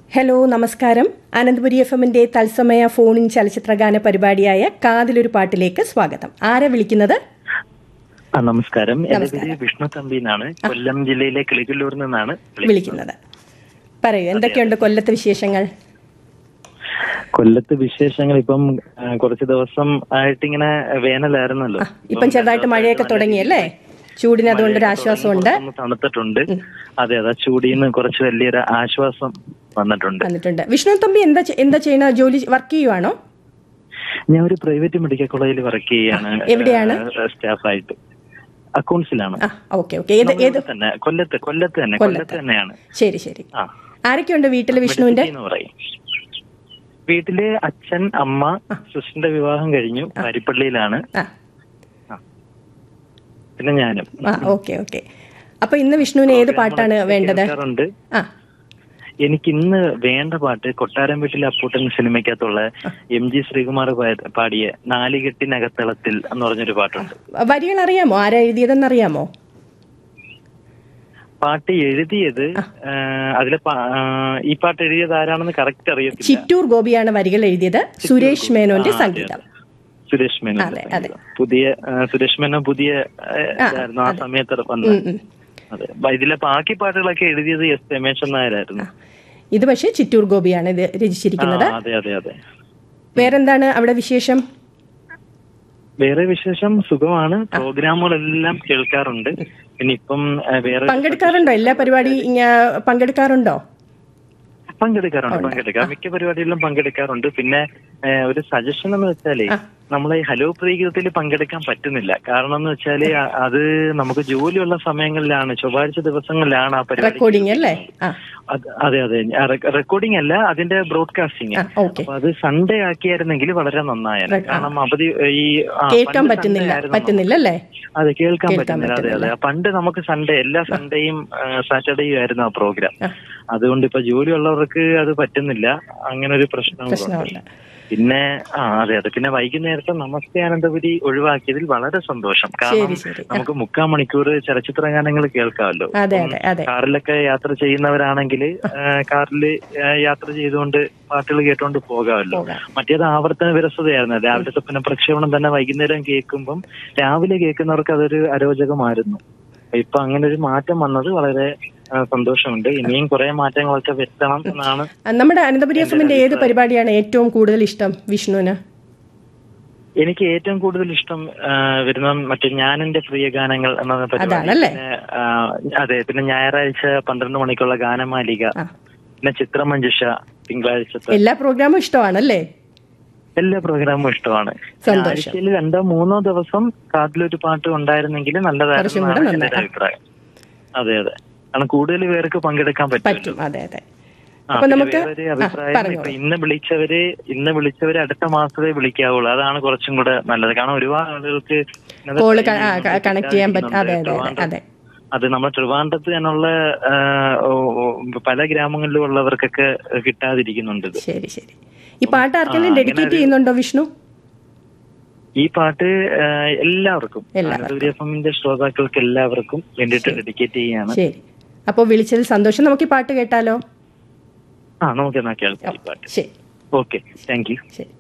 Hello നമസ്കാരം Ananthapuri F എമ്മിന്റെ തത്സമയ ഫോണിൻ ചലച്ചിത്രഗാന പരിപാടിയായ കാതിലൊരു പാട്ടിലേക്ക് സ്വാഗതം ആരാ വിളിക്കുന്നത് ആ നമസ്കാരം എന്റെ നമസ്കാരം. പേര് വിഷ്ണു തമ്പി എന്നാണ് കൊല്ലം ജില്ലയിലെ കിളികല്ലൂരിൽ നിന്നാണ് വിളിക്കുന്നത്. വിളിക്കുന്നത് പറയൂ എന്തൊക്കെയുണ്ട് കൊല്ലത്തെ വിശേഷങ്ങൾ കൊല്ലത്ത് വിശേഷങ്ങൾ ഇപ്പം ആ, കുറച്ച് ദിവസം ആയിട്ട് ഇങ്ങനെ വേനലായിരുന്നല്ലോ ഇപ്പം ചെറുതായിട്ട് മഴയൊക്കെ തുടങ്ങിയല്ലേ ചൂടിന് അതുകൊണ്ടൊരു ആശ്വാസമുണ്ട് ഒന്ന് തണുത്തിട്ടുണ്ട് അതെ അതെ ചൂടിന്ന് കുറച്ച് വലിയൊരു ആശ്വാസം വന്നിട്ടുണ്ട് വന്നിട്ടുണ്ട് വിഷ്ണു തമ്പി എന്താ ചെ- എന്താ ചെയ്യുന്ന ജോലി വർക്ക് ചെയ്യുവാണോ ഞാൻ ഒരു പ്രൈവറ്റ് മെഡിക്കൽ കോളേജിൽ വർക്ക് ചെയ്യാണ് എവിടെയാണ്? സ്റ്റാഫായിട്ട് അക്കൗണ്ട്സിലാണ് ആ ഓക്കെ ഓക്കെ ഏത് ഏത് ഇവിടെ തന്നെ കൊല്ലത്ത് കൊല്ലത്ത് തന്നെ കൊല്ലത്ത് തന്നെയാണ് ശരി ശരി ആ ആരൊക്കെയുണ്ട് വീട്ടിൽ വിഷ്ണുവിന്റെ എന്ന് പറയും വീട്ടില് അച്ഛൻ അമ്മ സിസ്റ്ററിന്റെ വിവാഹം കഴിഞ്ഞു പാരിപ്പള്ളിയിലാണ് ആ പിന്നെ ഞാനും ആ ഓക്കെ ഓക്കെ അപ്പൊ ഇന്ന് വിഷ്ണുവിന് ഏത് പാട്ടാണ് വേണ്ടത് കേൾക്കാറുണ്ട് ആ എനിക്ക് ഇന്ന് വേണ്ട പാട്ട് കൊട്ടാരം വീട്ടിലെ അപ്പൂട്ടൻ സിനിമയ്ക്കകത്തുള്ള എം ജി ശ്രീകുമാർ പാ- പാടിയ നാലികെട്ടിനകത്തളത്തിൽ എന്ന് പറഞ്ഞൊരു പാട്ടുണ്ട് വരികൾ അറിയാമോ ആരാ എഴുതിയതെന്ന് അറിയാമോ പാട്ട് എഴുതിയത് ആ, അതിലെ പാ- ആ, ഈ പാട്ട് എഴുതിയത് ആരാണെന്ന് കറക്റ്റ് അറിയത്തില്ല ചിറ്റൂർ ഗോപിയാണ് വരികൾ എഴുതിയത് സുരേഷ് മേനോന്റെ സംഗീതം സുരേഷ് മേനോൻ അതെ, അതെ. പുതിയ ആ, സുരേഷ് മേനോൻ പുതിയ ആ, ഇതായിരുന്നു ആ സമയത്ത് വന്നത് ഉം, ഉം. അതെ ബ- ഇതിലെ ബാക്കി പാട്ടുകളൊക്കെ എഴുതിയത് എസ് രമേശൻ നായരായിരുന്നു ഇത് പക്ഷേ ചിറ്റൂർ ഗോപിയാണ് ഇത് രചിച്ചിരിക്കുന്നത് ആ, അതെ അതെ അതെ വേറെന്താണ് അവിടെ വിശേഷം വേറെ വിശേഷം സുഖമാണ് പ്രോഗ്രാമുകളെല്ലാം കേൾക്കാറുണ്ട് പിന്നെ ഇപ്പം ആ, വേറെ പങ്കെടുക്കാറുണ്ടോ എല്ലാ പരിപാടി ഇങ്ങ- പങ്കെടുക്കാറുണ്ടോ പങ്കെടുക്കാറുണ്ട് പങ്കെടുക്കാം മിക്ക പരിപാടികളിലും പങ്കെടുക്കാറുണ്ട് പിന്നെ ആ, ഒരു സജഷൻ എന്ന് വെച്ചാലേ നമ്മളെ ഈ ഹലോ പ്രീഗീതത്തിൽ പങ്കെടുക്കാൻ പറ്റുന്നില്ല കാരണം എന്ന് വെച്ചാല് അ- അത് നമുക്ക് ജോലിയുള്ള സമയങ്ങളിലാണ് ചൊവ്വാഴ്ച ദിവസങ്ങളിലാണ് ആ പരിപാടി റെക്കോർഡിംഗ് അല്ലേ ആ അത് അതെ അതെ റെക്കോർഡിംഗ് അല്ല അതിന്റെ ബ്രോഡ്കാസ്റ്റിംഗ് ആ ഓക്കെ അപ്പൊ അത് സൺഡേ ആക്കിയായിരുന്നെങ്കിൽ വളരെ നന്നായിരുന്നു കാരണം അവധി ഈ ആ, കേൾക്കാൻ പണ്ട് പറ്റുന്നില്ല Sunday ആയിരുന്നു പറ്റുന്നില്ല അല്ലേ അതെ കേൾക്കാൻ പറ്റുന്നില്ല അതെ അതെ പണ്ട് നമുക്ക് സൺഡേ എല്ലാ സൺഡേയും സാറ്റർഡേയും ആയിരുന്നു ആ പ്രോഗ്രാം ആ. അതുകൊണ്ട് ഇപ്പൊ ജോലിയുള്ളവർക്ക് അത് പറ്റുന്നില്ല അങ്ങനെ ഒരു പ്രശ്നം പ്രശ്നമുണ്ട് പിന്നെ ആ അതെ അതെ പിന്നെ വൈകുന്നേരത്തെ നമസ്തേ അനന്തപുരി ഒഴിവാക്കിയതിൽ വളരെ സന്തോഷം കാരണം ശരി ശരി നമുക്ക് മുക്കാൽ മണിക്കൂർ ചലച്ചിത്ര ഗാനങ്ങൾ കേൾക്കാമല്ലോ അതെ അതെ അതെ കാറിലൊക്കെ യാത്ര ചെയ്യുന്നവരാണെങ്കിൽ കാറിൽ യാത്ര ചെയ്തുകൊണ്ട് പാട്ടുകൾ കേട്ടുകൊണ്ട് പോകാമല്ലോ പോകാം. മറ്റേത് ആവർത്തന വിരസതയായിരുന്നു രാവിലത്തെ പിന്നെ പ്രക്ഷേപണം തന്നെ വൈകുന്നേരം കേൾക്കുമ്പം രാവിലെ കേൾക്കുന്നവർക്ക് അതൊരു അരോചകമായിരുന്നു ഇപ്പൊ അങ്ങനെ ഒരു മാറ്റം വന്നത് വളരെ ആ, സന്തോഷമുണ്ട് ഇനിയും കുറെ മാറ്റങ്ങളൊക്കെ വരുത്തണം എന്നാണ് ആ, നമ്മുടെ അനന്തപുരി എഫ് എമ്മിന്റെ ഏത് പരിപാടിയാണ് ഏറ്റവും കൂടുതൽ ഇഷ്ടം വിഷ്ണുവിന് എനിക്ക് ഏറ്റവും കൂടുതൽ ഇഷ്ടം ആ, വരുന്ന മറ്റേ ഞാനെന്റെ പ്രിയ ഗാനങ്ങൾ എന്ന പരിപാടി അതാണല്ലേ? പിന്നെ, ആ, അതെ പിന്നെ ഞായറാഴ്ച പന്ത്രണ്ട് മണിക്കുള്ള ഗാനമാലിക ആ. പിന്നെ ചിത്രമഞ്ജുഷ തിങ്കളാഴ്ചത്തെ എല്ലാ പ്രോഗ്രാമും ഇഷ്ടമാണല്ലേ എല്ലാ പ്രോഗ്രാമും ഇഷ്ടമാണ് സന്തോഷം. ആഴ്ചയിൽ രണ്ടോ മൂന്നോ ദിവസം കാതിലൊരു പാട്ട് ഉണ്ടായിരുന്നെങ്കിൽ നല്ലതായിരുന്നു കുറച്ചും കൂടെ എന്നാണ് എന്റെ നന്നായി. അഭിപ്രായം അതെ അതെ കാരണം കൂടുതൽ പേർക്ക് പങ്കെടുക്കാൻ പറ്റും പറ്റും അതെ അതെ ആ, അപ്പൊ പിന്നെ നമുക്ക് വേറൊരു ആ, അഭിപ്രായം പറഞ്ഞോളൂ. ഇപ്പൊ ഇന്ന് വിളിച്ചവര് ഇന്ന് വിളിച്ചവര് അടുത്ത മാസമേ വിളിക്കാവുള്ളൂ അതാണ് കുറച്ചും കൂടെ നല്ലത് കാരണം ഒരുപാട് ആളുകൾക്ക് ഇന്നത്തെ കോള് time ആ, നമുക്ക് കണക്ട് ചെയ്യാൻ പറ്റും അതെ അതെ അതെ ട്രിവാൻഡ്രം- അതെ അത് നമ്മുടെ ട്രിവാൻഡ്രത്ത് തന്നെയുള്ള ആ, ഓ, ഓ, പല ഗ്രാമങ്ങളിലും ഉള്ളവർക്കൊക്കെ കിട്ടാതിരിക്കുന്നുണ്ട് ഇത് ശരി ശരി ഈ പാട്ട് ആർക്കെങ്കിലും ഡെഡിക്കേറ്റ് ചെയ്യുന്നുണ്ടോ വിഷ്ണു ഈ പാട്ട് ആ, എല്ലാവർക്കും എല്ലാവർക്കും. അനന്തപുരി എഫ് എമ്മിന്റെ ശ്രോതാക്കൾക്ക് എല്ലാവർക്കും വേണ്ടിയിട്ട് ഡെഡിക്കേറ്റ് ചെയ്യാണ് ശരി അപ്പോൾ വിളിച്ചതിൽ സന്തോഷം നമുക്ക് ഈ പാട്ട് കേട്ടാലോ ആ നമുക്ക് എന്നാ കേൾക്കാം ഈ പാട്ട് ശരി ഓക്കെ താങ്ക് യു ശരി